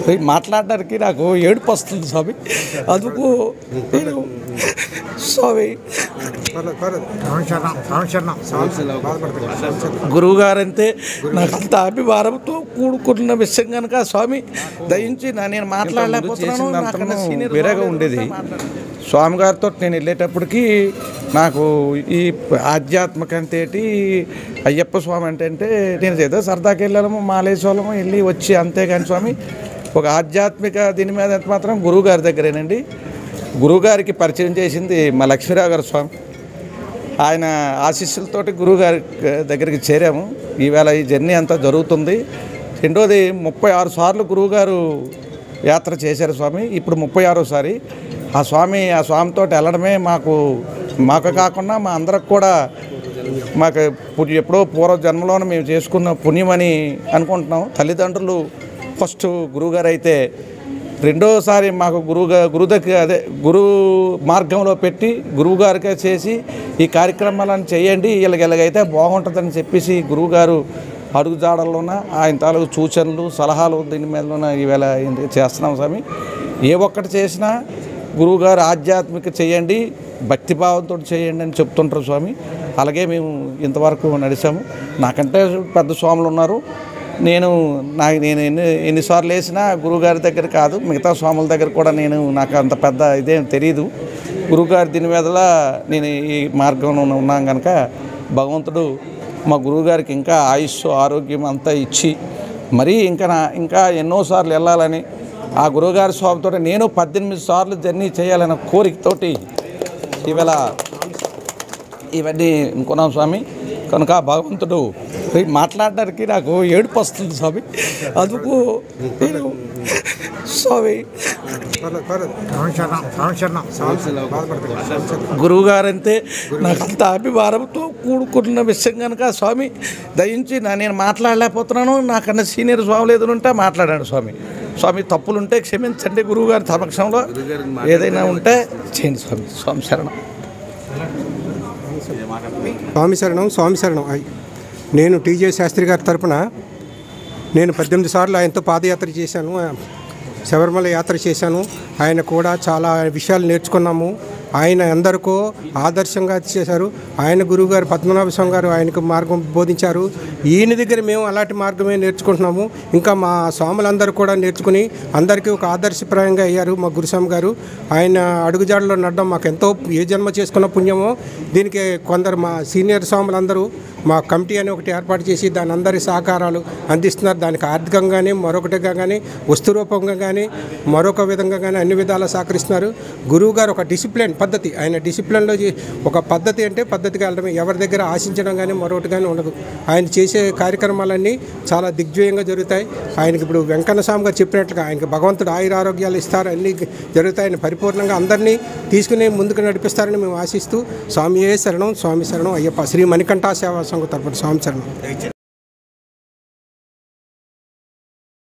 మాట్లాడడానికి నాకు ఏడుపు వస్తుంది స్వామి అందుకు నేను స్వామి గురువు గారంటే నాకు అంత అభిమానంతో కూడుకున్న విషయం కనుక స్వామి దయించి నా నేను మాట్లాడలేకపోతున్నాను నాకన్నా senior వేరేగా ఉండేది స్వామి గారితో నేను వెళ్ళేటప్పటికి నాకు ఈ ఆధ్యాత్మిక అంటే ఏంటి, అయ్యప్ప స్వామి అంటే అంటే నేను ఏదో సరదాకి వెళ్ళాము మాలేశ్వరము వెళ్ళి వచ్చి అంతేగాని స్వామి ఒక ఆధ్యాత్మిక దీని మీద అయితే మాత్రం గురువు గారి దగ్గరేనండి గురువుగారికి పరిచయం చేసింది మా లక్ష్మీరావు గారు స్వామి ఆయన ఆశీస్సులతోటి గురువు గారి దగ్గరికి చేరాము ఈవేళ ఈ జర్నీ అంతా జరుగుతుంది రెండోది ముప్పై ఆరు సార్లు గురువుగారు యాత్ర చేశారు స్వామి ఇప్పుడు ముప్పై ఆరోసారి ఆ స్వామి ఆ స్వామితో వెళ్ళడమే మాకు మాకు కాకుండా మా అందరికి కూడా మాకు పుణ్య- ఎప్పుడో పూర్వ జన్మలోనే మేము చేసుకున్న పుణ్యమని అనుకుంటున్నాం తల్లిదండ్రులు ఫస్ట్ గురువుగారు అయితే రెండోసారి మాకు గురువుగా గురు దగ్గర అదే గురువు మార్గంలో పెట్టి గురువు గారికే చేసి ఈ కార్యక్రమాలను చేయండి వీళ్ళకి ఇలాగైతే బాగుంటుందని చెప్పేసి గురువుగారు అడుగుజాడల్లోన ఆయన తాలూకు సూచనలు సలహాలు దీని మీదలోన ఈవేళ ఏంటి చేస్తున్నాం స్వామి ఏ ఒక్కటి చేసినా గురువుగారు ఆధ్యాత్మిక చేయండి భక్తిభావంతో చేయండి అని చెప్తుంటారు స్వామి అలాగే మేము ఇంతవరకు నడిచాము నాకంటే పెద్ద స్వాములు ఉన్నారు నేను నాకు నేను ఎన్ని ఎన్నిసార్లు వేసినా గురువుగారి దగ్గర కాదు మిగతా స్వాముల దగ్గర కూడా నేను నాకు అంత పెద్ద ఇదేం తెలియదు గురువుగారి దీని మీదలా నేను ఈ మార్గంలో ఉన్నాం కనుక భగవంతుడు మా గురువుగారికి ఇంకా ఆయుష్ ఆరోగ్యం అంతా ఇచ్చి మరీ ఇంకా నా ఇంకా ఎన్నోసార్లు వెళ్ళాలని ఆ గురువుగారి స్వామితో నేను పద్దెనిమిది సార్లు జర్నీ చేయాలన్న కోరికతోటి ఇవాళ ఇవన్నీ అనుకున్నాం స్వామి కనుక భగవంతుడు మాట్లాడడానికి నాకు ఏడుపు వస్తుంది స్వామి అందుకు నేను స్వామి గురువు గారంటే నాకు అంత అభిమానంతో కూడుకున్న విషయం కనుక స్వామి దయించి నా నేను మాట్లాడలేకపోతున్నాను నాకన్నా సీనియర్ స్వాములు ఏదైనా ఉంటే మాట్లాడాడు స్వామి స్వామి తప్పులుంటే క్షమించండి గురువు గారి సమక్షంలో ఏదైనా ఉంటే చేయండి స్వామి స్వామి శరణం స్వామి శరణం స్వామి శరణం అయ్. నేను టీజే శాస్త్రి గారి తరపున నేను పద్దెనిమిది సార్లు ఆయనతో పాదయాత్ర చేశాను శబరిమల యాత్ర చేశాను ఆయన కూడా చాలా విషయాలు నేర్చుకున్నాము ఆయన ఎందరికో ఆదర్శంగా చేశారు ఆయన గురువుగారు పద్మనాభ స్వామి గారు ఆయనకు మార్గం బోధించారు ఈయన దగ్గర మేము అలాంటి మార్గమే నేర్చుకుంటున్నాము ఇంకా మా స్వాములందరూ కూడా నేర్చుకుని అందరికీ ఒక ఆదర్శప్రాయంగా అయ్యారు మా గురుస్వామి గారు ఆయన అడుగుజాడలో నడడం మాకు ఎంతో ఏ జన్మ చేసుకున్న పుణ్యమో దీనికి కొందరు మా సీనియర్ స్వాములందరూ మా కమిటీ అని ఒకటి ఏర్పాటు చేసి దాని అందరి సహకారాలు అందిస్తున్నారు దానికి ఆర్థికంగా కానీ మరొకటిగా కానీ వస్తు రూపంగా కానీ మరొక విధంగా కానీ అన్ని విధాలా సహకరిస్తున్నారు గురువు గారు ఒక డిసిప్లిన్ పద్ధతి ఆయన డిసిప్లిన్లో చే- ఒక పద్ధతి అంటే పద్ధతిగా వెళ్ళడమే ఎవరి దగ్గర ఆశించడం కానీ మరొకటి కానీ ఉండదు ఆయన చేసే కార్యక్రమాలన్నీ చాలా దిగ్విజయంగా జరుగుతాయి ఆయనకి ఇప్పుడు వెంకన్న స్వామి గారు చెప్పినట్లుగా ఆయనకి భగవంతుడు ఆయుర ఆరోగ్యాలు ఇస్తారు అన్నీ జరుగుతాయని పరిపూర్ణంగా అందరినీ తీసుకుని ముందుకు నడిపిస్తారని మేము ఆశిస్తూ స్వామియే శరణం స్వామి శరణం అయ్యప్ప శ్రీ మణికంఠ సేవా సంఘ తరపున స్వామి శరణం